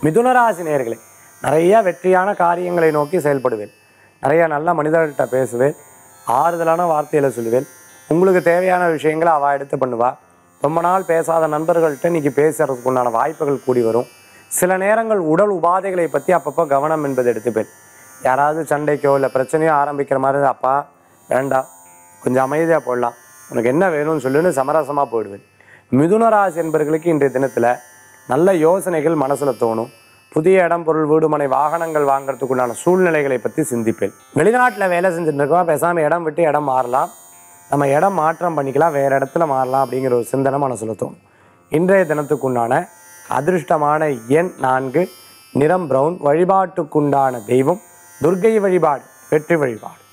மிதுனராசி நேயர்களே நிறைய வெற்றியான காரியங்களை நோக்கி செயல்படுவேன் நிறைய நல்ல மனிதர்கள்ட்ட பேசுவேன் ஆறுதலான வார்த்தைகளை சொல்லுவேன் உங்களுக்கு தேவையான விஷயங்களை அவள் எடுத்து பண்ணுவா ரொம்ப நாள் பேசாத நண்பர்கள்ட்ட இன்னைக்கு பேசுறதுக்கு உண்டான வாய்ப்புகள் கூடி வரும் சில நேரங்கள் உடல் உபாதைகளை பற்றி அப்பப்போ கவனம் என்பது எடுத்துப்பேன் யாராவது சண்டைக்கோ இல்லை பிரச்சனையோ ஆரம்பிக்கிற மாதிரி இருந்தா, அப்பா வேண்டாம் கொஞ்சம் அமைதியாக போடலாம் உனக்கு என்ன வேணும்னு சொல்லுன்னு சமரசமாக போயிடுவேன் மிதுன ராசி என்பவர்களுக்கு இன்றைய தினத்தில் நல்ல யோசனைகள் மனசில் தோணும் புதிய இடம் பொருள் வீடு மனை வாகனங்கள் வாங்குறதுக்கு உண்டான சூழ்நிலைகளை பற்றி சிந்திப்பேன் வெளிநாட்டில் வேலை செஞ்சுட்டு இருக்கோம் பேசாமல் இடம் விட்டு இடம் மாறலாம் நம்ம இடம் மாற்றம் பண்ணிக்கலாம் வேறு இடத்துல மாறலாம் அப்படிங்கிற ஒரு சிந்தனை மனசில் தோணும் இன்றைய தினத்துக்குண்டான அதிர்ஷ்டமான எண் நான்கு நிறம் பிரவுன் வழிபாட்டுக்குண்டான தெய்வம் துர்க்கை வழிபாடு வெற்றி வழிபாடு